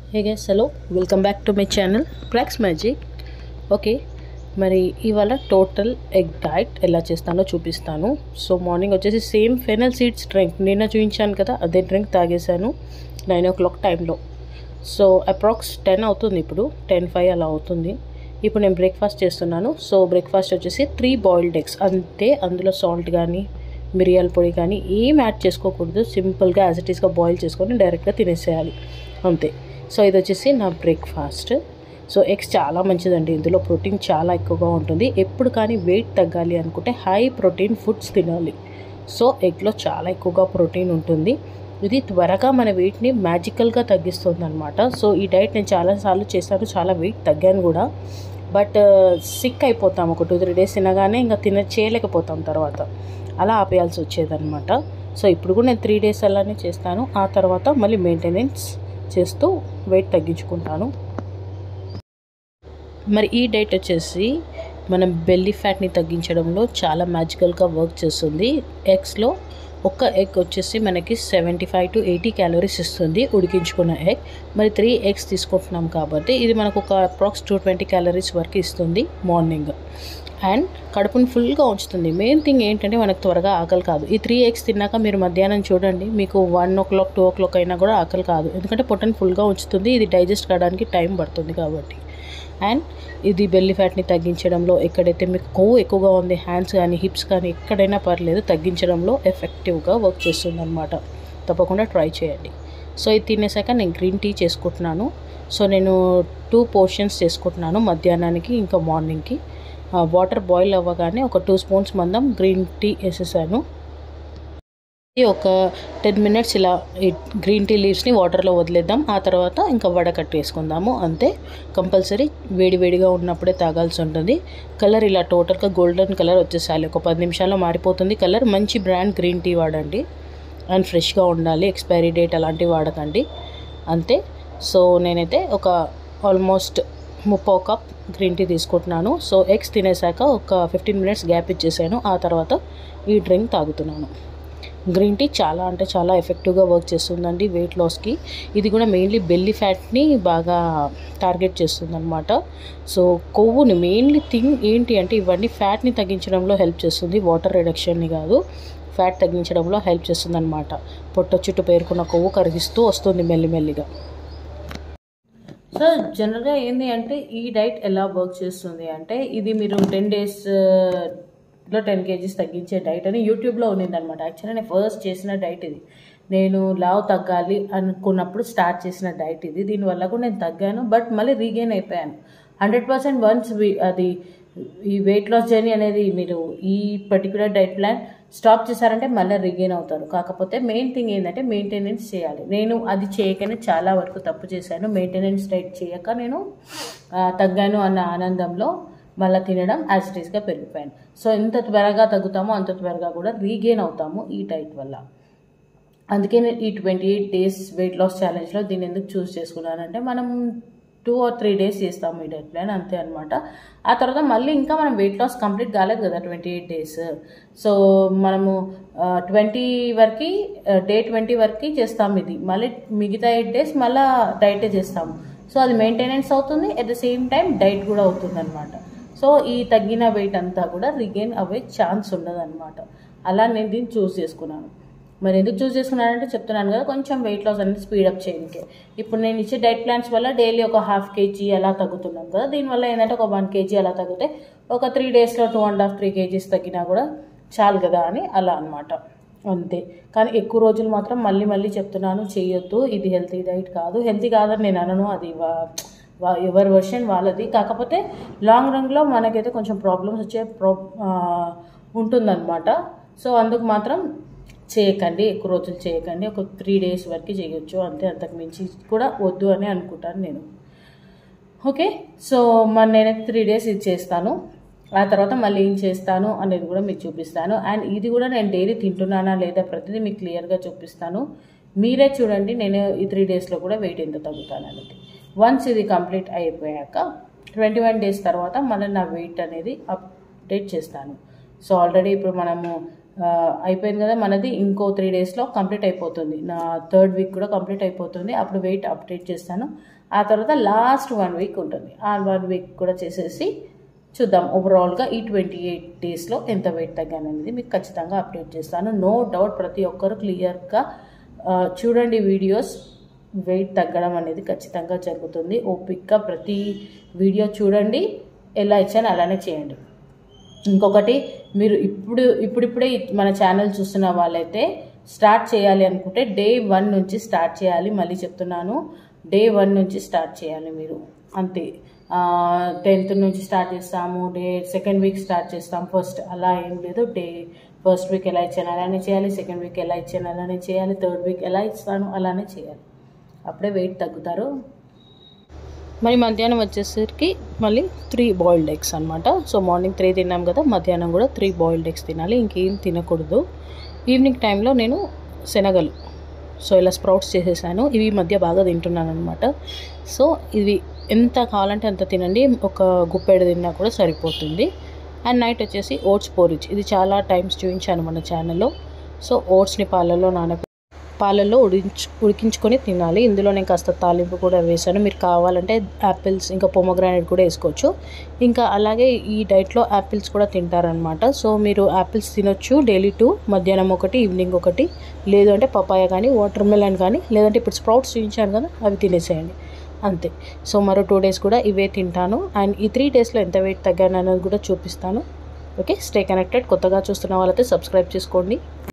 hey guys hello welcome back to my channel Prax Magic okay మరి ఇవాళ total egg diet ఎలా చేస్తానో చూపిస్తాను సో మార్నింగ్ వచ్చేసి సేమ్ ఫెనల్ సీడ్స్ డ్రింక్ నిన్న చూపించాను కదా అదే డ్రింక్ తాగేశాను నైన్ ఓ క్లాక్ టైంలో సో అప్రాక్స్ టెన్ అవుతుంది ఇప్పుడు టెన్ ఫైవ్ అలా అవుతుంది ఇప్పుడు నేను బ్రేక్ఫాస్ట్ చేస్తున్నాను సో బ్రేక్ఫాస్ట్ వచ్చేసి త్రీ బాయిల్డ్ ఎగ్స్ అంతే అందులో సాల్ట్ కానీ మిరియాల పొడి కానీ ఏం యాడ్ చేసుకోకూడదు సింపుల్గా యాజ్ ఇట్ ఈస్గా బాయిల్ చేసుకొని డైరెక్ట్గా తినేసేయాలి అంతే సో ఇది వచ్చేసి నా బ్రేక్ఫాస్ట్ సో ఎగ్స్ చాలా మంచిదండి ఇందులో ప్రోటీన్ చాలా ఎక్కువగా ఉంటుంది ఎప్పుడు కానీ వెయిట్ తగ్గాలి అనుకుంటే హై ప్రోటీన్ ఫుడ్స్ తినాలి సో ఎగ్లో చాలా ఎక్కువగా ప్రోటీన్ ఉంటుంది ఇది త్వరగా మన వెయిట్ని మ్యాజికల్గా తగ్గిస్తుంది అనమాట సో ఈ డైట్ నేను చాలాసార్లు చేశాను చాలా వెయిట్ తగ్గాను కూడా బట్ సిక్ అయిపోతాం ఒక టూ త్రీ డేస్ తినగానే ఇంకా తిన చేయలేకపోతాం తర్వాత అలా ఆపేయాల్సి వచ్చేదన్నమాట సో ఇప్పుడు కూడా నేను త్రీ డేస్ అలానే చేస్తాను ఆ తర్వాత మళ్ళీ మెయింటెనెన్స్ చేస్తూ వెయిట్ తగ్గించుకుంటాను మరి ఈ డైట్ వచ్చేసి మనం బెల్లీ ఫ్యాట్ని తగ్గించడంలో చాలా మ్యాజికల్గా వర్క్ చేస్తుంది ఎగ్స్లో ఒక ఎగ్ వచ్చేసి మనకి seventy five to eighty calories ఇస్తుంది ఉడికించుకున్న ఎగ్ మరి త్రీ ఎగ్స్ తీసుకుంటున్నాం కాబట్టి ఇది మనకు ఒక అప్రాక్స్ టూ ట్వంటీ క్యాలరీస్ వరకు ఇస్తుంది మార్నింగ్ అండ్ కడుపుని ఫుల్గా ఉంచుతుంది మెయిన్ థింగ్ ఏంటంటే మనకు త్వరగా ఆకలి కాదు ఈ త్రీ ఎగ్స్ తిన్నాక మీరు మధ్యాహ్నం చూడండి మీకు one o'clock two o'clock అయినా కూడా ఆకలి కాదు ఎందుకంటే పొట్టని ఫుల్గా ఉంచుతుంది ఇది డైజెస్ట్ కావడానికి టైం పడుతుంది కాబట్టి అండ్ ఇది బెల్లి ఫ్యాట్ని తగ్గించడంలో ఎక్కడైతే మీకు కొవ్వు ఎక్కువగా ఉంది హ్యాండ్స్ కానీ హిప్స్ కానీ ఎక్కడైనా పర్లేదు తగ్గించడంలో ఎఫెక్టివ్గా వర్క్ చేస్తుంది అనమాట తప్పకుండా ట్రై చేయండి సో ఇది తినేసాక నేను గ్రీన్ టీ చేసుకుంటున్నాను సో నేను టూ పోర్షన్స్ చేసుకుంటున్నాను మధ్యాహ్నానికి ఇంకా మార్నింగ్కి వాటర్ బాయిల్ అవ్వగానే ఒక టూ స్పూన్స్ మందం గ్రీన్ టీ వేసేసాను ఒక టెన్ మినిట్స్ ఇలా ఈ గ్రీన్ టీ లీవ్స్ని వాటర్లో వదిలేద్దాం ఆ తర్వాత ఇంకా వడకట్టు వేసుకుందాము అంతే కంపల్సరీ వేడి వేడిగా ఉన్నప్పుడే తాగాల్సి ఉంటుంది కలర్ ఇలా టోటల్గా గోల్డెన్ కలర్ వచ్చేసాలి ఒక పది నిమిషాల్లో మారిపోతుంది కలర్ మంచి బ్రాండ్ గ్రీన్ టీ వాడండి అండ్ ఫ్రెష్గా ఉండాలి ఎక్స్పైరీ డేట్ అలాంటివి వాడకండి అంతే సో నేనైతే ఒక ఆల్మోస్ట్ ముప్పో కప్ గ్రీన్ టీ తీసుకుంటున్నాను సో ఎగ్స్ తినేసాక ఒక ఫిఫ్టీన్ మినిట్స్ గ్యాప్ ఇచ్చేసాను ఆ తర్వాత ఈ డ్రింక్ తాగుతున్నాను గ్రీన్ టీ చాలా అంటే చాలా ఎఫెక్టివ్గా వర్క్ చేస్తుందండి వెయిట్ లాస్కి ఇది కూడా మెయిన్లీ బెల్లి ఫ్యాట్ని బాగా టార్గెట్ చేస్తుంది అనమాట సో కొవ్వుని మెయిన్లీ థింగ్ ఏంటి అంటే ఇవన్నీ ఫ్యాట్ని తగ్గించడంలో హెల్ప్ చేస్తుంది వాటర్ రిడక్షన్ని కాదు ఫ్యాట్ తగ్గించడంలో హెల్ప్ చేస్తుంది అనమాట పొట్ట చుట్టూ పేరుకున్న కొవ్వు కరిగిస్తూ వస్తుంది మెల్లిమెల్లిగా సో జనరల్గా ఏంటి అంటే ఈ డైట్ ఎలా వర్క్ చేస్తుంది అంటే ఇది మీరు టెన్ డేస్ లో టెన్ కేజీస్ తగ్గించే డైట్ అని యూట్యూబ్లో ఉన్నింది అనమాట యాక్చువల్లీ నేను ఫస్ట్ చేసిన డైట్ ఇది నేను లావ్ తగ్గాలి అనుకున్నప్పుడు స్టార్ట్ చేసిన డైట్ ఇది దీనివల్ల కూడా నేను తగ్గాను బట్ మళ్ళీ రీగెయిన్ అయిపోయాను హండ్రెడ్ పర్సెంట్ వన్స్ అది ఈ వెయిట్ లాస్ జర్నీ అనేది మీరు ఈ పర్టికులర్ డైట్ ప్లాన్ స్టాప్ చేశారంటే మళ్ళీ రిగెయిన్ అవుతారు కాకపోతే మెయిన్ థింగ్ ఏంటంటే మెయింటెనెన్స్ చేయాలి నేను అది చేయకనే చాలా వరకు తప్పు చేశాను మెయింటెనెన్స్ డైట్ చేయక నేను తగ్గాను అన్న ఆనందంలో మళ్ళీ తినడం యాజ్ ఇట్ ఈస్గా పెరిగిపోయాను సో ఎంత త్వరగా తగ్గుతామో అంత త్వరగా కూడా రీగెయిన్ అవుతాము ఈ డైట్ వల్ల అందుకే నేను ఈ twenty eight days weight loss ఛాలెంజ్లో దీన్ని ఎందుకు చూస్ చేసుకున్నానంటే మనం టూ ఆర్ త్రీ డేస్ చేస్తాము ఈ డైట్ ప్లాన్ అంతే అనమాట ఆ తర్వాత మళ్ళీ ఇంకా మనం వెయిట్ లాస్ కంప్లీట్ కాలేదు కదా ట్వంటీ ఎయిట్ డేస్ సో మనము ట్వంటీ వరకు డే ట్వంటీ వరకు చేస్తాము ఇది మళ్ళీ మిగతా ఎయిట్ డేస్ మళ్ళీ డైటే చేస్తాము సో అది మెయింటెనెన్స్ అవుతుంది at the same time diet కూడా అవుతుంది అనమాట సో ఈ తగ్గిన వెయిట్ అంతా కూడా రిగెయిన్ అవ్వే ఛాన్స్ ఉండదు అనమాట అలా నేను దీన్ని చూస్ చేసుకున్నాను మరి ఎందుకు చూస్ చేసుకున్నానంటే చెప్తున్నాను కదా కొంచెం వెయిట్ లాస్ అనేది స్పీడప్ చేయడానికి ఇప్పుడు నేను ఇచ్చే డైట్ ప్లాన్స్ వల్ల డైలీ ఒక హాఫ్ కేజీ అలా తగ్గుతున్నాం కదా దీనివల్ల ఏంటంటే ఒక వన్ కేజీ అలా తగ్గితే ఒక త్రీ డేస్లో two and half three kgs తగ్గినా కూడా చాలు కదా అని అలా అనమాట అంతే కానీ ఎక్కువ రోజులు మాత్రం మళ్ళీ మళ్ళీ చెప్తున్నాను చేయొద్దు ఇది హెల్తీ డైట్ కాదు హెల్తీ కాదని నేను అనను అది ఎవరి వర్షన్ వాళ్ళది కాకపోతే లాంగ్ రన్లో మనకైతే కొంచెం ప్రాబ్లమ్స్ వచ్చే ప్రో ఉంటుందన్నమాట సో అందుకు మాత్రం చేయకండి ఎక్కువ రోజులు చేయకండి ఒక త్రీ డేస్ వరకు చేయొచ్చు అంతే అంతకు మించి కూడా వద్దు అని అనుకుంటాను నేను ఓకే సో మరి నేనైతే త్రీ డేస్ ఇది చేస్తాను ఆ తర్వాత మళ్ళీ ఏం చేస్తాను అనేది కూడా మీకు చూపిస్తాను అండ్ ఇది కూడా నేను డైలీ తింటున్నానా లేదా ప్రతిదీ మీకు క్లియర్గా చూపిస్తాను మీరే చూడండి నేను ఈ త్రీ డేస్లో కూడా వెయిట్ ఎంత తగ్గుతాను అనేది వన్స్ ఇది కంప్లీట్ అయిపోయాక ట్వంటీ వన్ డేస్ తర్వాత మళ్ళీ నా వెయిట్ అనేది అప్డేట్ చేస్తాను సో ఆల్రెడీ ఇప్పుడు మనము ఆ, అయిపోయింది కదా మనది ఇంకో త్రీ డేస్లో కంప్లీట్ అయిపోతుంది నా థర్డ్ వీక్ కూడా కంప్లీట్ అయిపోతుంది అప్పుడు వెయిట్ అప్డేట్ చేస్తాను ఆ తర్వాత లాస్ట్ వన్ వీక్ ఉంటుంది ఆ వన్ వీక్ కూడా చేసేసి చూద్దాం ఓవరాల్గా ఈ ట్వంటీ ఎయిట్ డేస్లో ఎంత వెయిట్ తగ్గాను అనేది మీకు ఖచ్చితంగా అప్డేట్ చేస్తాను నో డౌట్ ప్రతి ఒక్కరు క్లియర్గా చూడండి వీడియోస్ వెయిట్ తగ్గడం అనేది ఖచ్చితంగా జరుగుతుంది ఓపిక్గా ప్రతి వీడియో చూడండి ఎలా ఇచ్చాను అలానే చేయండి ఇంకొకటి మీరు ఇప్పుడు ఇప్పుడిప్పుడే మన ఛానల్ చూస్తున్న వాళ్ళైతే స్టార్ట్ చేయాలి అనుకుంటే డే వన్ నుంచి స్టార్ట్ చేయాలి మళ్ళీ చెప్తున్నాను డే వన్ నుంచి స్టార్ట్ చేయాలి మీరు అంతే టెన్త్ నుంచి స్టార్ట్ చేస్తాము డే సెకండ్ వీక్ స్టార్ట్ చేస్తాం ఫస్ట్ అలా ఏం లేదు డే ఫస్ట్ వీక్ ఎలా ఇచ్చాను అలానే చేయాలి సెకండ్ వీక్ ఎలా ఇచ్చాను అలానే చేయాలి థర్డ్ వీక్ ఎలా ఇస్తాను అలానే చేయాలి అప్పుడే వెయిట్ తగ్గుతారు మరి మధ్యాహ్నం వచ్చేసరికి మళ్ళీ త్రీ బాయిల్డ్ ఎగ్స్ అనమాట సో మార్నింగ్ త్రీ తిన్నాం కదా మధ్యాహ్నం కూడా త్రీ బాయిల్డ్ ఎగ్స్ తినాలి ఇంకేం తినకూడదు ఈవినింగ్ టైంలో నేను శనగలు సో ఇలా స్ప్రౌట్స్ చేసేసాను ఇవి ఈ మధ్య బాగా తింటున్నాను అనమాట సో ఇవి ఎంత కావాలంటే అంత తినండి ఒక గుప్పెడు తిన్నా కూడా సరిపోతుంది అండ్ నైట్ వచ్చేసి ఓట్స్ పోరిచ్ ఇది చాలా టైమ్స్ చూపించాను మన ఛానల్లో సో ఓట్స్ని పాలల్లో నానబెట్టి పాలల్లో ఉడించు ఉడికించుకొని తినాలి ఇందులో నేను కాస్త తాలింపు కూడా వేసాను మీరు కావాలంటే యాపిల్స్ ఇంకా పొమగ్రానైట్ కూడా వేసుకోవచ్చు ఇంకా అలాగే ఈ డైట్లో యాపిల్స్ కూడా తింటారనమాట సో మీరు యాపిల్స్ తినొచ్చు డైలీ టూ మధ్యాహ్నం ఒకటి ఈవినింగ్ ఒకటి లేదు అంటే పపాయ కానీ వాటర్ మెలన్ కానీ లేదంటే ఇప్పుడు స్ప్రౌట్స్ చూపించాను కదా అవి తినేసేయండి అంతే సో మరో టూ డేస్ కూడా ఇవే తింటాను అండ్ ఈ త్రీ డేస్లో ఎంత వెయిట్ తగ్గాను అనేది కూడా చూపిస్తాను ఓకే స్టే కనెక్టెడ్ కొత్తగా చూస్తున్న వాళ్ళైతే సబ్స్క్రైబ్ చేసుకోండి